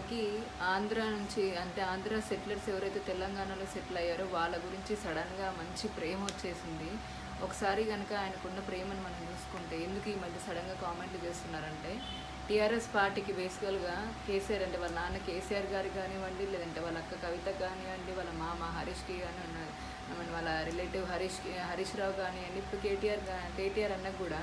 వాళ్ళకి ఆంధ్ర నుంచి అంటే ఆంధ్ర సెటిలర్స్ ఎవరైతే తెలంగాణలో సెటిల్ అయ్యారో వాళ్ళ గురించి సడన్గా మంచి ప్రేమ వచ్చేసింది ఒకసారి కనుక ఆయనకున్న ప్రేమను మనం చూసుకుంటే ఎందుకు ఈ మధ్య సడన్గా కామెంట్లు చేస్తున్నారంటే టీఆర్ఎస్ పార్టీకి బేసికల్గా కేసీఆర్ అంటే వాళ్ళ నాన్న కేసీఆర్ గారికి కానివ్వండి లేదంటే వాళ్ళ అక్క కవితకు కానివ్వండి వాళ్ళ మామ హరీష్కి కానివ్వండి ఐ మీన్ వాళ్ళ రిలేటివ్ హరీష్ హరీష్ రావు కానివ్వండి ఇప్పుడు కేటీఆర్ గా- కేటీఆర్ అన్నకు కూడా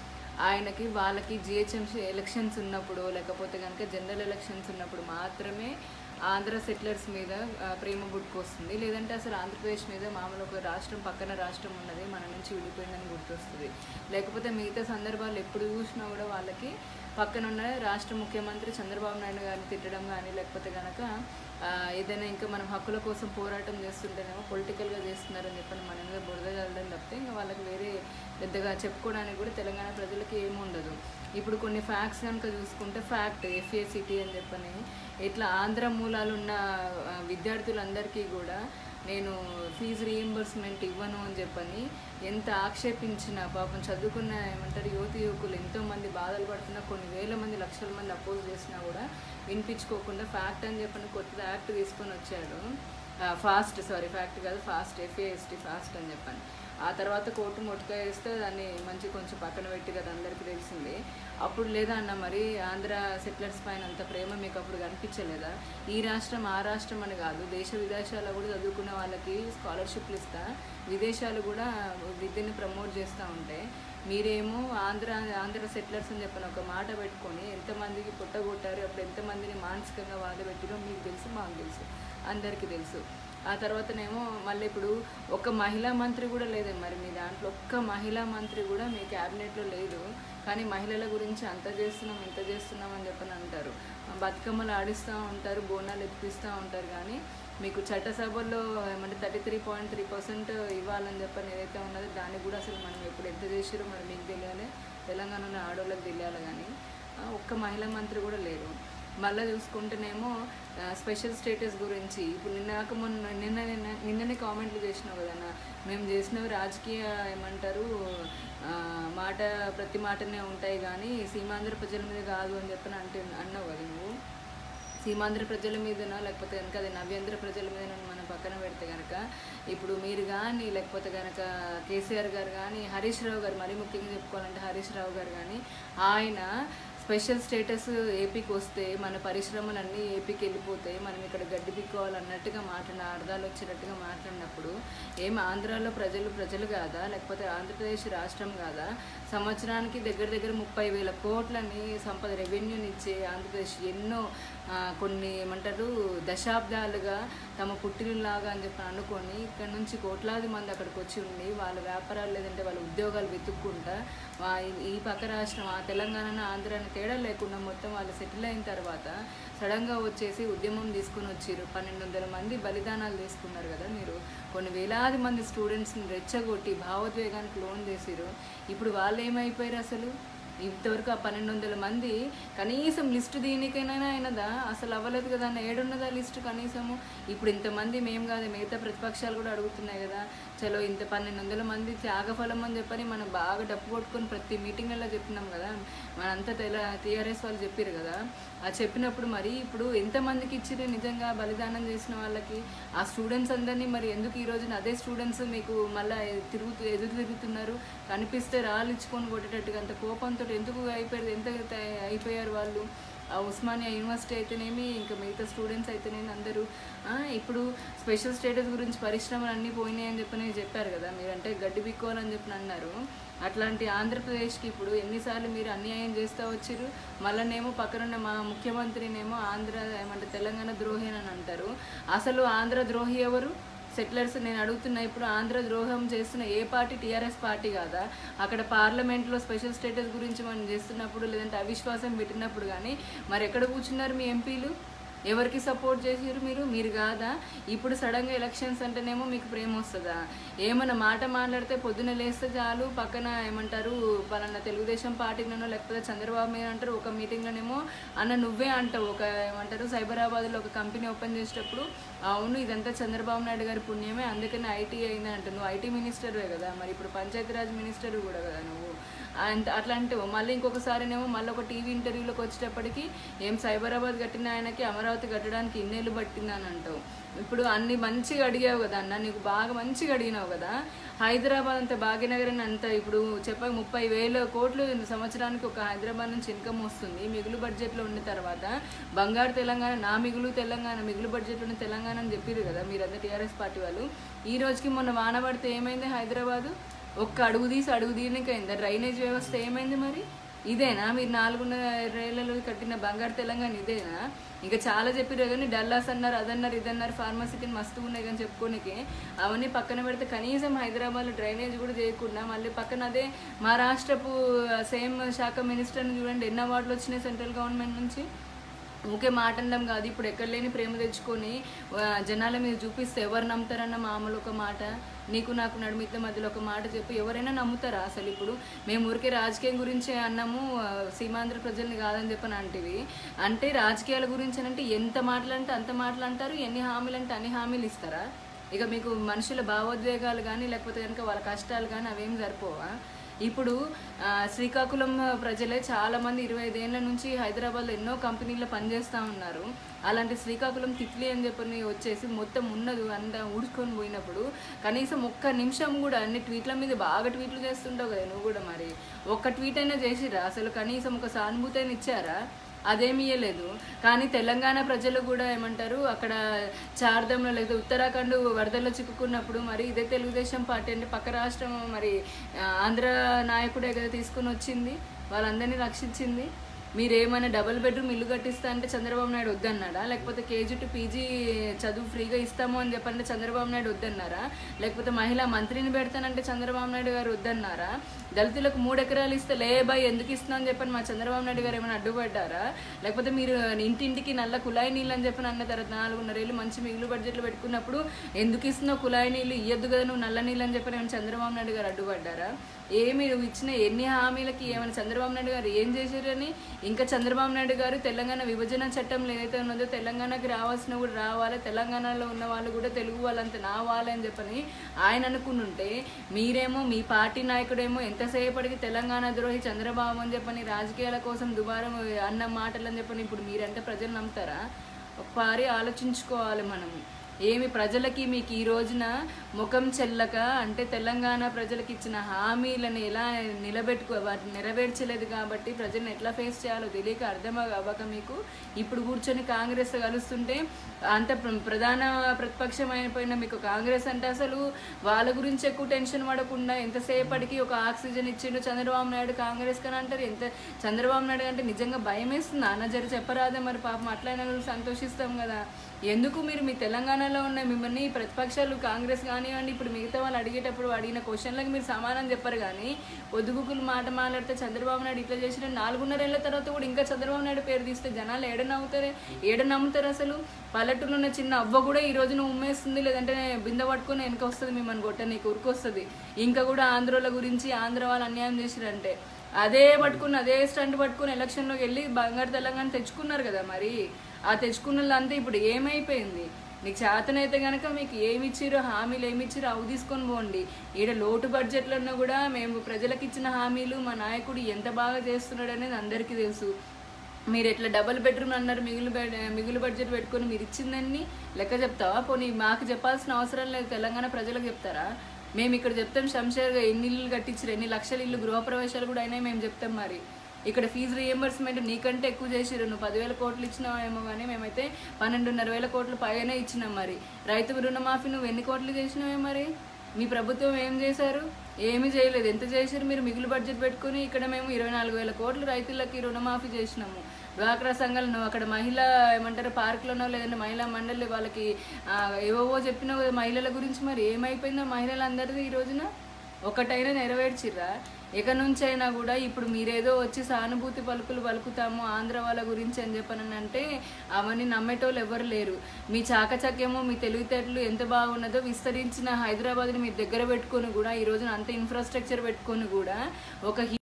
ఆయనకి వాళ్ళకి జిహెచ్ఎంసీ ఎలక్షన్స్ ఉన్నప్పుడు లేకపోతే కనుక జనరల్ ఎలక్షన్స్ ఉన్నప్పుడు మాత్రమే ఆంధ్ర సెటిలర్స్ మీద ఆ, ప్రేమ పుట్టుకొస్తుంది లేదంటే అసలు ఆంధ్రప్రదేశ్ మీద మామూలు ఒక రాష్ట్రం పక్కన రాష్ట్రం ఉన్నది మన నుంచి విడిపోయిందని గుర్తొస్తుంది లేకపోతే మిగతా సందర్భాలు ఎప్పుడు చూసినా కూడా వాళ్ళకి పక్కన ఉన్న రాష్ట్ర ముఖ్యమంత్రి చంద్రబాబు నాయుడు గారిని తిట్టడం కానీ లేకపోతే కనుక ఆ, ఏదైనా ఇంకా మనం హక్కుల కోసం పోరాటం చేస్తుంటేనేమో పొలిటికల్గా చేస్తున్నారని చెప్పని మన మీద బురద చల్లడం తప్పితే ఇంకా వాళ్ళకి వేరే పెద్దగా చెప్పుకోవడానికి కూడా తెలంగాణ ప్రజలకి ఏమి ఉండదు ఇప్పుడు కొన్ని ఫ్యాక్ట్స్ కనుక చూసుకుంటే ఫ్యాక్ట్ ఎఫ్ఏసిటీ అని చెప్పని ఇట్లా ఆంధ్ర మూలాలు ఉన్న ఆ, విద్యార్థులందరికీ కూడా నేను ఫీజు రీఎంబర్స్మెంట్ ఇవ్వను అని చెప్పని ఎంత ఆక్షేపించిన పాపం చదువుకున్న ఏమంటారు యువతి యువకులు ఎంతోమంది బాధలు పడుతున్నా కొన్ని వేల మంది లక్షల మంది అపోజ్ చేసినా కూడా వినిపించుకోకుండా ఫ్యాక్ట్ అని చెప్పని కొత్త యాక్ట్ తీసుకొని వచ్చాడు ఫాస్ట్ సారీ ఫ్యాక్ట్ కాదు ఫాస్ట్ ఎఫ్ఏఎస్టీ ఫాస్ట్ అని చెప్పాను ఆ తర్వాత కోర్టు మొట్టగా వేస్తే దాన్ని మంచి కొంచెం పక్కన పెట్టి కదా అందరికీ తెలిసింది అప్పుడు లేదా అన్న మరి ఆంధ్ర సెటిలర్స్ పైన అంత ప్రేమ మీకు అప్పుడు కనిపించలేదా ఈ రాష్ట్రం ఆ రాష్ట్రం అని కాదు దేశ విదేశాల్లో కూడా చదువుకున్న వాళ్ళకి స్కాలర్షిప్లు ఇస్తా విదేశాలు కూడా విద్యని ప్రమోట్ చేస్తూ ఉంటే మీరేమో ఆంధ్ర ఆంధ్ర సెటిలర్స్ అని చెప్పిన ఒక మాట పెట్టుకొని ఎంతమందికి పుట్టగొట్టారు అప్పుడు ఎంతమందిని మానసికంగా బాధ పెట్టిరో మీకు తెలుసు మాకు తెలుసు అందరికీ తెలుసు ఆ తర్వాతనేమో మళ్ళీ ఇప్పుడు ఒక మహిళా మంత్రి కూడా లేదే మరి మీ దాంట్లో ఒక్క మహిళా మంత్రి కూడా మీ క్యాబినెట్లో లేదు కానీ మహిళల గురించి అంత చేస్తున్నాం ఇంత చేస్తున్నాం అని చెప్పని అంటారు బతుకమ్మలు ఆడిస్తూ ఉంటారు బోనాలు ఎత్తిపిస్తూ ఉంటారు కానీ మీకు చట్టసభల్లో ఏమంటే thirty three point three percent ఇవ్వాలని చెప్పని ఏదైతే ఉన్నదో దాన్ని కూడా అసలు మనం ఎప్పుడు ఎంత చేసారో మరి మీకు తెలియాలి తెలంగాణలో ఆడవాళ్ళకి తెలియాలి కానీ ఆ, ఒక్క మహిళా మంత్రి కూడా లేరు మళ్ళీ చూసుకుంటేనేమో ఆ, స్పెషల్ స్టేటస్ గురించి ఇప్పుడు నిన్న మొన్న నిన్న నిన్న నిన్ననే కామెంట్లు చేసినావు కదన్నా మేము చేసినవి రాజకీయ ఏమంటారు ఆ, మాట ప్రతి మాటనే ఉంటాయి కానీ సీమాంధ్ర ప్రజల మీద కాదు అని చెప్పని అంటే అన్నావు కదా నువ్వు సీమాంధ్ర ప్రజల మీదనో లేకపోతే కనుక అది నవ్యాంధ్ర ప్రజల మీద మనం పక్కన పెడితే కనుక ఇప్పుడు మీరు కానీ లేకపోతే కనుక కేసీఆర్ గారు కానీ హరీష్ రావు గారు మరీ ముఖ్యంగా చెప్పుకోవాలంటే హరీష్ రావు గారు కానీ ఆయన స్పెషల్ స్టేటస్ ఏపీకి వస్తే మన పరిశ్రమలన్నీ ఏపీకి వెళ్ళిపోతాయి మనం ఇక్కడ గడ్డి పిక్కోవాలన్నట్టుగా మాట్లాడిన అర్థాలు వచ్చేటట్టుగా మాట్లాడినప్పుడు ఏం ఆంధ్రాలో ప్రజలు ప్రజలు కాదా లేకపోతే ఆంధ్రప్రదేశ్ రాష్ట్రం కాదా సంవత్సరానికి దగ్గర దగ్గర ముప్పై వేల కోట్లని సంపద రెవెన్యూని ఇచ్చే ఆంధ్రప్రదేశ్ ఎన్నో ఆ, కొన్ని ఏమంటారు దశాబ్దాలుగా తమ పుట్టినలాగా అని చెప్పి అనుకొని ఇక్కడ నుంచి కోట్లాది మంది అక్కడికి వచ్చి ఉండి వాళ్ళ వ్యాపారాలు లేదంటే వాళ్ళ ఉద్యోగాలు వెతుక్కుంటా వా- ఈ- ఈ పక్క రాష్ట్రం ఆ తెలంగాణ ఆంధ్రాని తేడా లేకుండా మొత్తం వాళ్ళు సెటిల్ అయిన తర్వాత సడన్గా వచ్చేసి ఉద్యమం తీసుకుని వచ్చిర్రు పన్నెండు వందల మంది బలిదానాలు తీసుకున్నారు కదా మీరు కొన్ని వేలాది మంది స్టూడెంట్స్ని రెచ్చగొట్టి భావోద్వేగానికి లోన్ చేసిరు ఇప్పుడు వాళ్ళు ఏమైపోయారు అసలు ఇంతవరకు ఆ పన్నెండు వందల మంది కనీసం లిస్టు దీనికైనా అయినదా అసలు అవ్వలేదు కదా అన్న ఏడున్నదా లిస్టు కనీసము ఇప్పుడు ఇంతమంది మేము కాదు మిగతా ప్రతిపక్షాలు కూడా అడుగుతున్నాయి కదా చలో ఇంత పన్నెండు వందల మంది త్యాగఫలం అని చెప్పని మనం బాగా డప్పు కొట్టుకొని ప్రతి మీటింగ్లలో చెప్తున్నాం కదా మనంతా తెల టీఆర్ఎస్ వాళ్ళు చెప్పారు కదా ఆ చెప్పినప్పుడు మరి ఇప్పుడు ఎంతమందికి ఇచ్చిర్రు నిజంగా బలిదానం చేసిన వాళ్ళకి ఆ స్టూడెంట్స్ అందరినీ మరి ఎందుకు ఈ రోజున అదే స్టూడెంట్స్ మీకు మళ్ళీ తిరుగుతూ ఎదురు తిరుగుతున్నారు కనిపిస్తే రాళ్ళు ఇచ్చుకొని కొట్టేటట్టుగా అంత కోపంతో ఎందుకు అయిపోయారు ఎంత త- అయిపోయారు వాళ్ళు ఆ ఉస్మానియా యూనివర్సిటీ అయితేనేమి ఇంకా మిగతా స్టూడెంట్స్ అయితేనేమి అందరూ ఆ, ఇప్పుడు స్పెషల్ స్టేటస్ గురించి పరిశ్రమలు అన్నీ పోయినాయి అని చెప్పని చెప్పారు కదా మీరంటే గడ్డి బిక్కోవాలని చెప్పి అన్నారు అట్లాంటి ఆంధ్రప్రదేశ్కి ఇప్పుడు ఎన్నిసార్లు మీరు అన్యాయం చేస్తూ వచ్చిర్రు మళ్ళనేమో పక్కనున్న మా ముఖ్యమంత్రినేమో ఆంధ్ర ఏమంటే తెలంగాణ ద్రోహి అని అంటారు అసలు ఆంధ్ర ద్రోహి ఎవరు సెటిలర్స్ నేను అడుగుతున్నా ఇప్పుడు ఆంధ్ర ద్రోహం చేస్తున్న ఏ పార్టీ టీఆర్ఎస్ పార్టీ కాదా అక్కడ పార్లమెంట్లో స్పెషల్ స్టేటస్ గురించి మనం చేస్తున్నప్పుడు లేదంటే అవిశ్వాసం పెట్టినప్పుడు కానీ మరి ఎక్కడ కూర్చున్నారు మీ ఎంపీలు ఎవరికి సపోర్ట్ చేసారు మీరు మీరు కాదా ఇప్పుడు సడన్గా ఎలక్షన్స్ అంటేనేమో మీకు ప్రేమ వస్తుందా ఏమన్నా మాట మాట్లాడితే పొద్దున లేస్తే చాలు పక్కన ఏమంటారు పలానా తెలుగుదేశం పార్టీలోనో లేకపోతే చంద్రబాబు మీద అంటారు ఒక మీటింగ్లోనేమో అన్న నువ్వే అంటావు ఒక ఏమంటారు సైబరాబాద్లో ఒక కంపెనీ ఓపెన్ చేసేటప్పుడు అవును ఇదంతా చంద్రబాబు నాయుడు గారి పుణ్యమే అందుకని ఐటీ అయింది అంటావు నువ్వు ఐటీ మినిస్టర్వే కదా మరి ఇప్పుడు పంచాయతీరాజ్ మినిస్టర్ కూడా కదా నువ్వు అంత అట్లాంటి మళ్ళీ ఇంకొకసారినేమో మళ్ళీ ఒక టీవీ ఇంటర్వ్యూలోకి వచ్చేటప్పటికి ఏం సైబరాబాద్ కట్టిన ఆయనకి అమరావతి కట్టడానికి ఇన్నేళ్ళు పట్టిందని అంటావు ఇప్పుడు అన్ని మంచిగా అడిగావు కదా అన్న నీకు బాగా మంచిగా అడిగినావు కదా హైదరాబాద్ అంత భాగ్యనగర్ అంత ఇప్పుడు చెప్పక ముప్పై వేల కోట్లు సంవత్సరానికి ఒక హైదరాబాద్ నుంచి ఇన్కమ్ వస్తుంది మిగులు బడ్జెట్లో ఉన్న తర్వాత బంగారు తెలంగాణ నా మిగులు తెలంగాణ మిగులు బడ్జెట్లో ఉన్న తెలంగాణ అని చెప్పారు కదా మీరంతా టీఆర్ఎస్ పార్టీ వాళ్ళు ఈ రోజుకి మొన్న వాన పడితే ఏమైంది హైదరాబాదు ఒక్క అడుగు తీసి అడుగు తీయనికైందా డ్రైనేజ్ వ్యవస్థ ఏమైంది మరి ఇదేనా మీరు నాలుగున్నరేళ్లలో కట్టిన బంగారు తెలంగాణ ఇదేనా ఇంకా చాలా చెప్పారు కానీ డల్లాస్ అన్నారు అదన్నారు ఇదన్నారు ఫార్మసిటీ మస్తు ఉన్నాయి కానీ చెప్పుకోనికి అవన్నీ పక్కన పెడితే కనీసం హైదరాబాద్లో డ్రైనేజ్ కూడా చేయకుండా మళ్ళీ పక్కన అదే మహారాష్ట్రపు సేమ్ శాఖ మినిస్టర్ని చూడండి ఎన్ని అవార్డులు వచ్చినాయి సెంట్రల్ గవర్నమెంట్ నుంచి ఊకే మాట అనడం కాదు ఇప్పుడు ఎక్కడ లేని ప్రేమ తెచ్చుకొని ఆ, జనాల మీద చూపిస్తే ఎవరు నమ్ముతారన్న మామూలు ఒక మాట నీకు నాకు నడుమిద్ద మధ్యలో ఒక మాట చెప్పి ఎవరైనా నమ్ముతారా అసలు ఇప్పుడు మేము ఊరికే రాజకీయం గురించి అన్నాము ఆ, సీమాంధ్ర ప్రజల్ని కాదని చెప్పని అంటివి అంటే రాజకీయాల గురించి అని అంటే ఎంత మాటలంటే అంత మాటలు అంటారు ఎన్ని హామీలు అంటే అన్ని హామీలు ఇస్తారా ఇక మీకు మనుషుల భావోద్వేగాలు కానీ లేకపోతే కనుక వాళ్ళ కష్టాలు కానీ అవేం సరిపోవా ఇప్పుడు ఆ, శ్రీకాకుళం ప్రజలే చాలా మంది ఇరవై ఐదేళ్ల నుంచి హైదరాబాద్లో ఎన్నో కంపెనీల్లో పనిచేస్తూ ఉన్నారు అలాంటి శ్రీకాకుళం తిట్లీ అని చెప్పని వచ్చేసి మొత్తం ఉన్నది అంతా ఊడ్చుకొని పోయినప్పుడు కనీసం ఒక్క నిమిషం కూడా అన్ని ట్వీట్ల మీద బాగా ట్వీట్లు చేస్తుంటావు కదా నువ్వు కూడా మరి ఒక్క ట్వీట్ అయినా చేసిరా అసలు కనీసం ఒక సానుభూతి అయినా ఇచ్చారా అదేమి ఇయ్యలేదు కానీ తెలంగాణ ప్రజలు కూడా ఏమంటారు అక్కడ చార్ధంలో లేదా ఉత్తరాఖండ్ వరదల్లో చిక్కుకున్నప్పుడు మరి ఇదే తెలుగుదేశం పార్టీ అంటే పక్క రాష్ట్రం మరి ఆ, ఆంధ్ర నాయకుడే కదా తీసుకుని వచ్చింది వాళ్ళందరినీ రక్షించింది మీరేమైనా డబుల్ బెడ్రూమ్ ఇల్లు కట్టిస్తా అంటే చంద్రబాబు నాయుడు వద్దన్నాడా లేకపోతే కేజీ టు పీజీ చదువు ఫ్రీగా ఇస్తాము అని చెప్పంటే చంద్రబాబు నాయుడు వద్దన్నారా లేకపోతే మహిళా మంత్రిని పెడతానంటే చంద్రబాబు నాయుడు గారు వద్దన్నారా దళితులకు మూడు ఎకరాలు ఇస్తే లే బాయ్ ఎందుకు ఇస్తున్నా అని చెప్పని మా చంద్రబాబు నాయుడు గారు ఏమైనా అడ్డుపడ్డారా లేకపోతే మీరు ఇంటింటికి నల్ల కుళాయి నీళ్ళు అని చెప్పని అన్న తర్వాత నాలుగున్నరేళ్ళు మంచి మిగులు బడ్జెట్లు పెట్టుకున్నప్పుడు ఎందుకు ఇస్తున్నావు కుళాయి నీళ్ళు ఇయ్యొద్దు కదా నువ్వు నల్ల నీళ్ళు అని చెప్పని ఏమైనా చంద్రబాబు నాయుడు గారు అడ్డుపడ్డారా ఏమి నువ్వు ఇచ్చిన ఎన్ని హామీలకి ఏమైనా చంద్రబాబు నాయుడు గారు ఏం చేశారని ఇంకా చంద్రబాబు నాయుడు గారు తెలంగాణ విభజన చట్టంలో ఏదైతే ఉన్నదో తెలంగాణకి రావాల్సిన కూడా రావాలి తెలంగాణలో ఉన్న వాళ్ళు కూడా తెలుగు వాళ్ళంతా నావాలి అని చెప్పని ఆయన అనుకునుంటే మీరేమో మీ పార్టీ నాయకుడేమో ఎంతసేపటికి తెలంగాణ ద్రోహి చంద్రబాబు అని చెప్పని రాజకీయాల కోసం దుబారం అన్న మాటలు అని చెప్పని ఇప్పుడు మీరంటే ప్రజలు నమ్ముతారా ఒకసారి ఆలోచించుకోవాలి మనము ఏమి ప్రజలకి మీకు ఈ రోజున ముఖం చెల్లక అంటే తెలంగాణ ప్రజలకు ఇచ్చిన హామీలను ఎలా నిలబెట్టుకో వాటిని నెరవేర్చలేదు కాబట్టి ప్రజలను ఎట్లా ఫేస్ చేయాలో తెలియక అర్థం అవ్వక మీకు ఇప్పుడు కూర్చొని కాంగ్రెస్ కలుస్తుంటే అంత ప్ర- ప్రధాన ప్రతిపక్షం అయిపోయిన మీకు కాంగ్రెస్ అంటే అసలు వాళ్ళ గురించి ఎక్కువ టెన్షన్ పడకుండా ఎంతసేపటికి ఒక ఆక్సిజన్ ఇచ్చిండు చంద్రబాబు నాయుడు కాంగ్రెస్ కని అంటారు ఎంత చంద్రబాబు నాయుడు అంటే నిజంగా భయం వేస్తుంది అన్న జరి చెప్పరాదే మరి పాపం అట్లయినా కూడా సంతోషిస్తాం కదా ఎందుకు మీరు మీ తెలంగాణలో ఉన్న మిమ్మల్ని ప్రతిపక్షాలు కాంగ్రెస్ కానివ్వండి ఇప్పుడు మిగతా వాళ్ళు అడిగేటప్పుడు అడిగిన క్వశ్చన్లకు మీరు సమాధానం చెప్పరు కానీ పొద్దుగుకులు మాట మాట్లాడితే చంద్రబాబు నాయుడు ఇట్లా చేసిన నాలుగున్నరేళ్ల తర్వాత కూడా ఇంకా చంద్రబాబు నాయుడు పేరు తీస్తే జనాలు ఏడ నవ్వుతారే ఏడ నమ్ముతారు అసలు పల్లెటూరులో ఉన్న చిన్న అవ్వ కూడా ఈ రోజున ఉమ్మేస్తుంది లేదంటే బిందె పట్టుకొని వెనక వస్తుంది మిమ్మల్ని కొట్ట నీకు ఉరికొస్తుంది ఇంకా కూడా ఆంధ్రోల గురించి ఆంధ్ర వాళ్ళు అన్యాయం చేసిరంటే అదే పట్టుకుని అదే స్టంట్ పట్టుకుని ఎలక్షన్లోకి వెళ్ళి బంగారు తెలంగాణ తెచ్చుకున్నారు కదా మరి ఆ తెచ్చుకున్న వాళ్ళంతా ఇప్పుడు ఏమైపోయింది నీకు చేతనైతే కనుక మీకు ఏమి ఇచ్చిరో హామీలు ఏమి ఇచ్చిరో అవి తీసుకొని పోండి ఈడ లోటు బడ్జెట్లో ఉన్నా కూడా మేము ప్రజలకు ఇచ్చిన హామీలు మా నాయకుడు ఎంత బాగా చేస్తున్నాడు అనేది అందరికీ తెలుసు మీరు ఎట్లా డబుల్ బెడ్రూమ్ అన్నారు మిగులు బెడ్ మిగులు బడ్జెట్ పెట్టుకొని మీరు ఇచ్చిందని లెక్క చెప్తావా పోనీ మాకు చెప్పాల్సిన అవసరం లేదు తెలంగాణ ప్రజలకు చెప్తారా మేము ఇక్కడ చెప్తాం శంషేర్గా ఎన్ని ఇల్లు కట్టించారు ఎన్ని లక్షల ఇల్లు గృహప్రవేశాలు కూడా అయినాయి మేము చెప్తాం మరి ఇక్కడ ఫీజు రియంబర్స్మెంట్ నీకంటే ఎక్కువ చేసిరు నువ్వు పదివేల కోట్లు ఇచ్చినావేమో కానీ మేమైతే పన్నెండున్నర వేల కోట్లు పైనే ఇచ్చినాం మరి రైతు రుణమాఫీ నువ్వు ఎన్ని కోట్లు చేసినావే మరి మీ ప్రభుత్వం ఏం చేశారు ఏమీ చేయలేదు ఎంత చేశారు మీరు మిగులు బడ్జెట్ పెట్టుకుని ఇక్కడ మేము ఇరవై నాలుగు వేల కోట్లు రైతులకి రుణమాఫీ చేసినాము డ్వాక్రా సంఘాలు నువ్వు అక్కడ మహిళా ఏమంటారు పార్కులోనో లేదంటే మహిళా మండలి వాళ్ళకి ఆ, ఏవేవో చెప్పినావు కదా మహిళల గురించి మరి ఏమైపోయిందో మహిళలందరిది ఈ రోజున ఒకటైనా నెరవేర్చిర్రా ఇక నుంచైనా కూడా ఇప్పుడు మీరేదో వచ్చి సానుభూతి పలుకులు పలుకుతాము ఆంధ్ర వాళ్ళ గురించి అని చెప్పని అంటే అవన్నీ నమ్మేటోళ్ళు ఎవరు లేరు మీ చాకచక్యము మీ తెలివితేటలు ఎంత బాగున్నదో విస్తరించిన హైదరాబాద్ని మీరు దగ్గర పెట్టుకొని కూడా ఈ రోజున అంత ఇన్ఫ్రాస్ట్రక్చర్ పెట్టుకొని కూడా ఒక